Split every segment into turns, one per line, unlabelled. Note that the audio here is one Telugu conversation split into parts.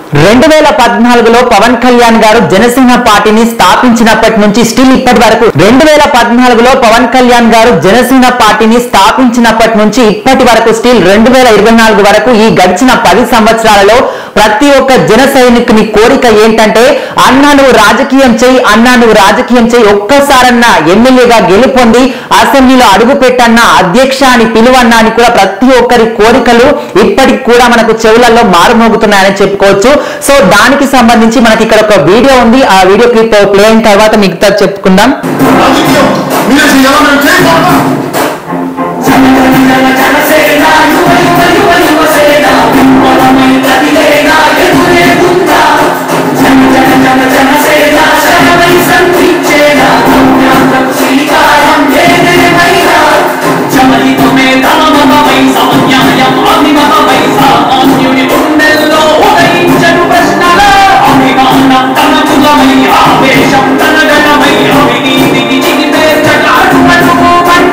రెండు వేల పద్నాలుగులో పవన్ కళ్యాణ్ గారు జనసేన పార్టీని స్థాపించినప్పటి నుంచి స్టిల్ ఇప్పటి వరకు రెండు వేల పద్నాలుగులో పవన్ కళ్యాణ్ గారు జనసేన పార్టీని స్థాపించినప్పటి నుంచి ఇప్పటి వరకు స్టిల్ రెండు వేల ఇరవై నాలుగు వరకు ఈ గడిచిన పది సంవత్సరాలలో ప్రతి ఒక్క జన సైనికుని కోరిక ఏంటంటే అన్నా నువ్వు రాజకీయం చేయి అన్నా నువ్వు రాజకీయం చేయి ఒక్కసారన్నా ఎమ్మెల్యేగా గెలుపొంది అసెంబ్లీలో అడుగు పెట్టన్న అధ్యక్ష అని పిలువన్నా అని కూడా ప్రతి ఒక్కరి కోరికలు ఇప్పటికి కూడా మనకు చెవులలో మారుమోగుతున్నాయని చెప్పుకోవచ్చు సో దానికి సంబంధించి మనకి ఇక్కడ ఒక వీడియో ఉంది ఆ వీడియో క్లిప్ ప్లే అయిన తర్వాత మిగతా చెప్పుకుందాం
రాజకీయం మీరే చేయాలని మేము చేయకూడదా
ఆవేశం తనగణమై అవినీతికి జిగిపేర్చగాడు పట్టుకో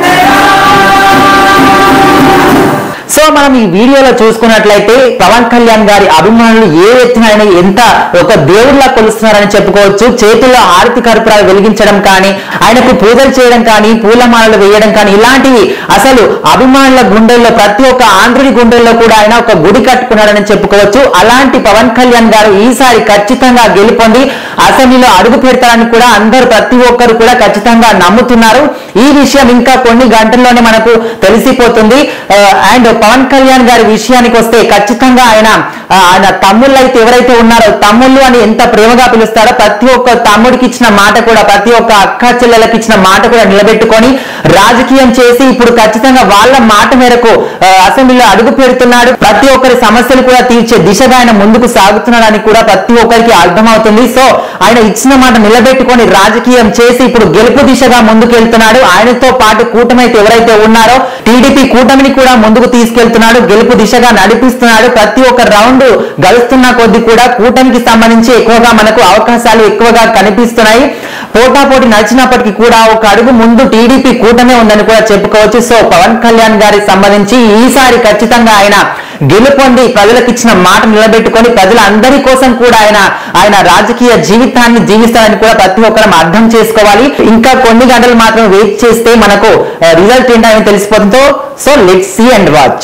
సో మనం ఈ వీడియోలో చూసుకున్నట్లయితే పవన్ కళ్యాణ్ గారి అభిమానులు ఏ ఎత్తున ఆయన ఎంత ఒక దేవుడిలా కొలుస్తున్నారని చెప్పుకోవచ్చు చేతుల్లో ఆరతి కర్పూరాలు వెలిగించడం కానీ ఆయనకు పూజలు చేయడం కానీ పూలమాలలు వేయడం కానీ ఇలాంటివి అసలు అభిమానుల గుండెల్లో ప్రతి ఒక్క ఆంధ్రుడి గుండెల్లో కూడా ఆయన ఒక గుడి కట్టుకున్నాడని చెప్పుకోవచ్చు అలాంటి పవన్ కళ్యాణ్ గారు ఈసారి ఖచ్చితంగా గెలుపొంది అసెంబ్లీలో అడుగు పెడతారని కూడా అందరూ ప్రతి ఒక్కరు కూడా ఖచ్చితంగా నమ్ముతున్నారు ఈ విషయం ఇంకా కొన్ని గంటల్లోనే మనకు తెలిసిపోతుంది అండ్ పవన్ కళ్యాణ్ గారి విషయానికి వస్తే ఖచ్చితంగా ఆయన ఆ, ఆయన తమ్ముళ్ళు అయితే ఎవరైతే ఉన్నారో తమ్ముళ్ళు అని ఎంత ప్రేమగా పిలుస్తారో ప్రతి ఒక్క తమ్ముడికి ఇచ్చిన మాట కూడా ప్రతి ఒక్క అక్క చెల్లెలకు ఇచ్చిన మాట కూడా నిలబెట్టుకొని రాజకీయం చేసి ఇప్పుడు ఖచ్చితంగా వాళ్ళ మాట మేరకు ఆ, అసెంబ్లీలో అడుగు పెడుతున్నాడు ప్రతి ఒక్కరి సమస్యలు కూడా తీర్చే దిశగా ఆయన ముందుకు సాగుతున్నాడని కూడా ప్రతి ఒక్కరికి అర్థమవుతుంది సో ఆయన ఇచ్చిన మాట నిలబెట్టుకొని రాజకీయం చేసి ఇప్పుడు గెలుపు దిశగా ముందుకు వెళ్తున్నాడు ఆయనతో పాటు కూటమి అయితే ఎవరైతే ఉన్నారో టీడీపీ కూటమిని కూడా ముందుకు తీసుకెళ్తున్నాడు గెలుపు దిశగా నడిపిస్తున్నాడు ప్రతి ఒక్క రౌండ్ గడుస్తున్న కొద్ది కూడా కూటమికి సంబంధించి ఎక్కువగా మనకు అవకాశాలు ఎక్కువగా కనిపిస్తున్నాయి పోటాపోటీ నడిచినప్పటికీ కూడా ఒక అడుగు ముందు టీడీపీ కూటమే ఉందని కూడా చెప్పుకోవచ్చు సో పవన్ కళ్యాణ్ గారికి సంబంధించి ఈసారి ఖచ్చితంగా ఆయన గెలుపొంది ప్రజలకు ఇచ్చిన మాట నిలబెట్టుకొని ప్రజలందరి కోసం కూడా ఆయన ఆయన రాజకీయ జీవితాన్ని జీవిస్తారని కూడా ప్రతి ఒక్కరం అర్థం చేసుకోవాలి ఇంకా కొన్ని గంటలు మాత్రం వెయిట్ చేస్తే మనకు రిజల్ట్ ఏంటని తెలిసిపోతుందో so let see and watch